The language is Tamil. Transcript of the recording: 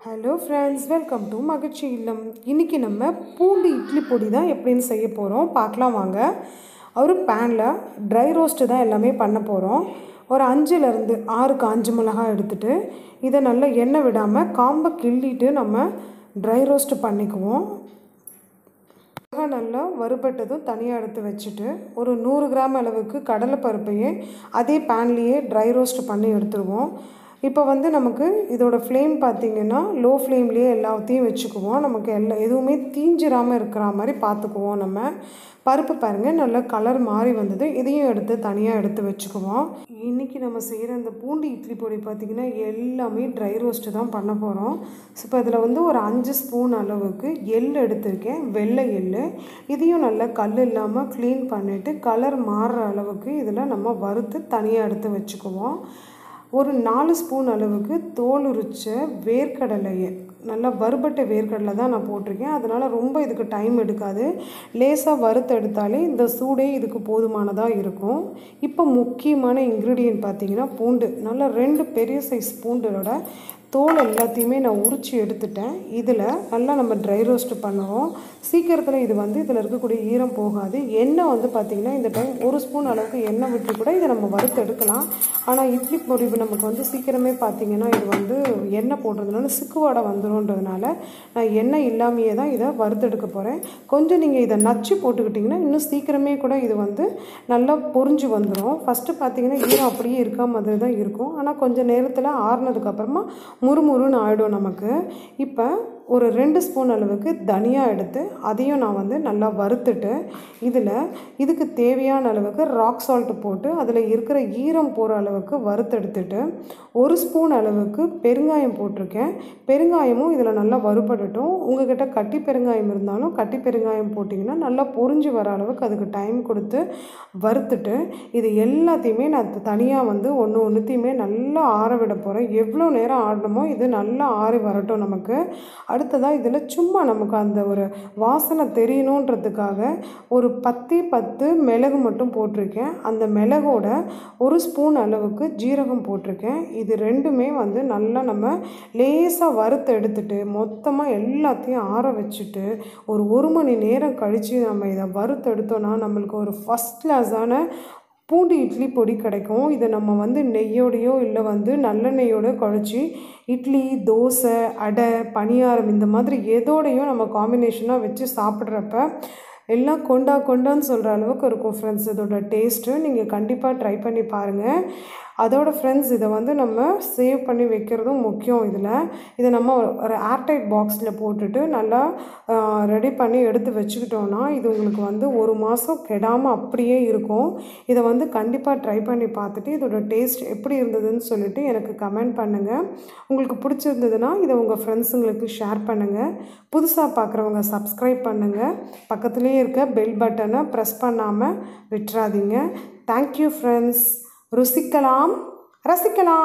ஹலோ ஃப்ரெண்ட்ஸ் வெல்கம் டு மகிழ்ச்சி இல்லம் இன்றைக்கி நம்ம பூண்டு இட்லி பொடி தான் எப்படின்னு செய்ய போகிறோம் பார்க்கலாம் வாங்க ஒரு பேனில் ட்ரை ரோஸ்ட்டு தான் எல்லாமே பண்ண போகிறோம் ஒரு அஞ்சுலேருந்து ஆறு காஞ்ச மிளகாய் எடுத்துகிட்டு இதை நல்லா எண்ணெய் விடாமல் காம்பை கிள்ளிட்டு நம்ம ட்ரை ரோஸ்ட்டு பண்ணிக்குவோம் மிளகாய் நல்லா வறுபட்டதும் தனியாக எடுத்து வச்சுட்டு ஒரு நூறு கிராம் அளவுக்கு கடலைப்பருப்பையே அதே பேன்லேயே ட்ரை ரோஸ்ட் பண்ணி எடுத்துருவோம் இப்போ வந்து நமக்கு இதோட ஃப்ளேம் பார்த்திங்கன்னா லோ ஃப்ளேம்லேயே எல்லாத்தையும் வச்சுக்குவோம் நமக்கு எல்லா எதுவுமே தீஞ்சிராமல் இருக்கிற மாதிரி பார்த்துக்குவோம் நம்ம பருப்பு பாருங்கள் நல்ல கலர் மாறி வந்தது இதையும் எடுத்து தனியாக எடுத்து வச்சுக்குவோம் இன்றைக்கி நம்ம செய்கிற இந்த பூண்டு இட்லி பொடி பார்த்திங்கன்னா எல்லாமே ட்ரை ரோஸ்ட்டு தான் பண்ண போகிறோம் ஸோ இப்போ இதில் வந்து ஒரு அஞ்சு ஸ்பூன் அளவுக்கு எள் எடுத்திருக்கேன் வெள்ளை எள் இதையும் நல்லா கல் இல்லாமல் க்ளீன் பண்ணிவிட்டு கலர் மாறுற அளவுக்கு இதில் நம்ம வறுத்து தனியாக எடுத்து வச்சுக்குவோம் ஒரு நாலு ஸ்பூன் அளவுக்கு தோல் உரிச்ச வேர்க்கடலையை நல்லா வறுபட்ட வேர்க்கடலை தான் நான் போட்டிருக்கேன் அதனால் ரொம்ப இதுக்கு டைம் எடுக்காது லேசாக வறுத்து எடுத்தாலே இந்த சூடே இதுக்கு போதுமானதாக இருக்கும் இப்போ முக்கியமான இன்க்ரீடியன்ட் பார்த்திங்கன்னா பூண்டு நல்லா ரெண்டு பெரிய சைஸ் பூண்டோட தோல் எல்லாத்தையுமே நான் உரித்து எடுத்துட்டேன் இதில் நல்லா நம்ம ட்ரை ரோஸ்ட் பண்ணுவோம் சீக்கிரத்தில் இது வந்து இதில் இருக்கக்கூடிய ஈரம் போகாது எண்ணெய் வந்து பார்த்திங்கன்னா இந்த டைம் ஒரு ஸ்பூன் அளவுக்கு எண்ணெய் விட்டு கூட இதை நம்ம வறுத்து எடுக்கலாம் ஆனால் இட்லி பொடி நமக்கு வந்து சீக்கிரமே பார்த்திங்கன்னா இது வந்து எண்ணெய் போடுறதுனால சிக்குவாடை வந்துடும்ன்றதுனால நான் எண்ணெய் இல்லாமையே தான் இதை வறுத்தெடுக்க போகிறேன் கொஞ்சம் நீங்கள் இதை நச்சு போட்டுக்கிட்டிங்கன்னா இன்னும் சீக்கிரமே கூட இது வந்து நல்லா பொறிஞ்சு வந்துடும் ஃபஸ்ட்டு பார்த்திங்கன்னா ஈரம் அப்படியே இருக்க மாதிரி தான் இருக்கும் ஆனால் கொஞ்சம் நேரத்தில் ஆறுனதுக்கப்புறமா முறுமுறுன்னு ஆகிடும் நமக்கு இப்போ ஒரு ரெண்டு ஸ்பூன் அளவுக்கு தனியாக எடுத்து அதையும் நான் வந்து நல்லா வறுத்துட்டு இதில் இதுக்கு தேவையான அளவுக்கு ராக் சால்ட்டு போட்டு அதில் இருக்கிற ஈரம் போகிற அளவுக்கு வறுத்தெடுத்துட்டு ஒரு ஸ்பூன் அளவுக்கு பெருங்காயம் போட்டிருக்கேன் பெருங்காயமும் இதில் நல்லா வறுபடட்டும் உங்ககிட்ட கட்டி பெருங்காயம் இருந்தாலும் கட்டி பெருங்காயம் போட்டிங்கன்னா நல்லா பொறிஞ்சு வர அளவுக்கு அதுக்கு டைம் கொடுத்து வறுத்துட்டு இது எல்லாத்தையுமே நான் தனியாக வந்து ஒன்று ஒன்றுத்தையுமே நல்லா ஆற விட போகிறேன் எவ்வளோ நேரம் ஆடணுமோ இது நல்லா ஆறி வரட்டும் நமக்கு அடுத்ததாக இதில் சும்மா நமக்கு அந்த ஒரு வாசனை தெரியணுன்றதுக்காக ஒரு பத்தே பத்து மிளகு மட்டும் போட்டிருக்கேன் அந்த மிளகோட ஒரு ஸ்பூன் அளவுக்கு ஜீரகம் போட்டிருக்கேன் இது ரெண்டுமே வந்து நல்லா நம்ம லேசாக வறுத்து எடுத்துட்டு மொத்தமாக எல்லாத்தையும் ஆற வச்சுட்டு ஒரு ஒரு மணி நேரம் கழித்து நம்ம இதை வறுத்து எடுத்தோன்னா நம்மளுக்கு ஒரு ஃபஸ்ட் கிளாஸான பூண்டு இட்லி பொடி கிடைக்கும் இதை நம்ம வந்து நெய்யோடையோ இல்லை வந்து நல்லெண்ணெயோட குழச்சி இட்லி தோசை அடை பணியாரம் இந்த மாதிரி எதோடையும் நம்ம காம்பினேஷனாக வச்சு சாப்பிட்றப்ப எல்லாம் கொண்டா கொண்டான்னு சொல்கிற அளவுக்கு இருக்கும் ஃப்ரெண்ட்ஸ் இதோட டேஸ்ட்டு நீங்கள் கண்டிப்பாக ட்ரை பண்ணி பாருங்கள் அதோட ஃப்ரெண்ட்ஸ் இதை வந்து நம்ம சேவ் பண்ணி வைக்கிறதும் முக்கியம் இதில் இதை நம்ம ஒரு ஏர்டைட் பாக்ஸில் போட்டுட்டு நல்லா ரெடி பண்ணி எடுத்து வச்சுக்கிட்டோன்னா இது உங்களுக்கு வந்து ஒரு மாதம் கெடாமல் அப்படியே இருக்கும் இதை வந்து கண்டிப்பாக ட்ரை பண்ணி பார்த்துட்டு இதோட டேஸ்ட் எப்படி இருந்ததுன்னு சொல்லிட்டு எனக்கு கமெண்ட் பண்ணுங்கள் உங்களுக்கு பிடிச்சிருந்ததுன்னா இதை உங்கள் ஃப்ரெண்ட்ஸுங்களுக்கு ஷேர் பண்ணுங்கள் புதுசாக பார்க்குறவங்க சப்ஸ்கிரைப் பண்ணுங்கள் பக்கத்துலேயே இருக்க பெல் பட்டனை ப்ரெஸ் பண்ணாமல் விட்டுறாதீங்க தேங்க்யூ ஃப்ரெண்ட்ஸ் ருசிக்கலாம் ரசிக்கலாம்